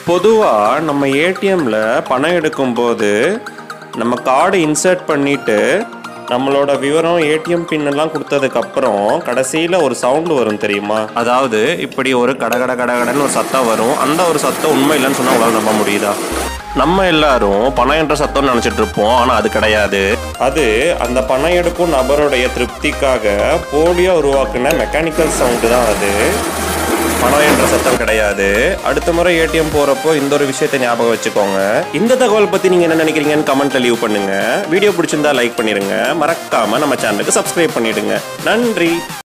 பொதுவாக நம்ம ஏடிஎம்ல பணம் எடுக்கும்போது நம்ம கார்டு இன்சர்ட் பண்ணிட்டு நம்மளோட விவரம் ஏடிஎம் பின் எல்லாம் கொடுத்ததுக்கு அப்புறம் கடைசியில் ஒரு சவுண்டு வரும் தெரியுமா அதாவது இப்படி ஒரு கடகட கடகடன்னு ஒரு சத்தம் வரும் அந்த ஒரு சத்தம் உண்மை இல்லைன்னு சொன்னால் உங்களால் நம்ப முடியுதா நம்ம எல்லாரும் பணம் என்ற சத்தம்னு நினச்சிட்டு இருப்போம் ஆனால் அது கிடையாது அது அந்த பணம் எடுக்கும் நபருடைய திருப்திக்காக போலியோ உருவாக்குன மெக்கானிக்கல் சவுண்டு தான் அது பணம் என்ற சத்தம் கிடையாது அடுத்த முறை ஏடிஎம் போறப்போ இந்த ஒரு விஷயத்தை ஞாபகம் வச்சுக்கோங்க இந்த தகவல் பத்தி நீங்க என்ன நினைக்கிறீங்கன்னு கமெண்ட்ல லீவ் பண்ணுங்க வீடியோ பிடிச்சிருந்தா லைக் பண்ணிருங்க மறக்காம நம்ம சேனலுக்கு சப்ஸ்கிரைப் பண்ணிடுங்க நன்றி